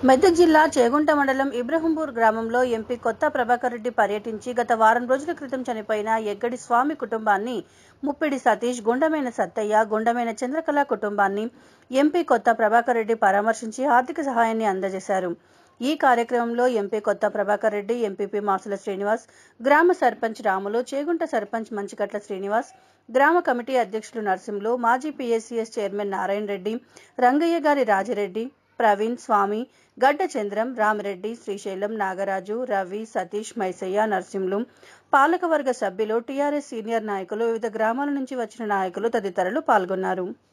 మెదక్ జిల్లా చేగుంట మండలం ఇబ్రహంపూర్ గ్రామంలో ఎంపీ కొత్త ప్రభాకర్ రెడ్డి పర్యటించి గత వారం రోజుల క్రితం చనిపోయిన ఎగ్గడి స్వామి కుటుంబాన్ని ముప్పిడి సతీష్ గుండమైన సత్తయ్య గుండమైన చంద్రకళ కుటుంబాన్ని ఎంపీ కొత్త ప్రభాకర్ రెడ్డి పరామర్శించి ఆర్థిక సహాయాన్ని అందజేశారు ఈ కార్యక్రమంలో ఎంపీ కొత్త ప్రభాకర్ రెడ్డి ఎంపీపీ మాసుల శ్రీనివాస్ గ్రామ సర్పంచ్ రాములు చేగుంట సర్పంచ్ మంచికట్ల శ్రీనివాస్ గ్రామ కమిటీ అధ్యక్షులు నరసింహులు మాజీ పీఎస్సీఎస్ చైర్మన్ నారాయణ రెడ్డి రంగయ్య గారి రాజిరెడ్డి ప్రవీణ్ స్వామి గడ్డ చంద్రం రామిరెడ్డి శ్రీశైలం నాగరాజు రవి సతీష్ మైసయ్య నరసింహులు పాలకవర్గ సభ్యులు టీఆర్ఎస్ సీనియర్ నాయకులు వివిధ గ్రామాల నుంచి వచ్చిన నాయకులు తదితరులు పాల్గొన్నారు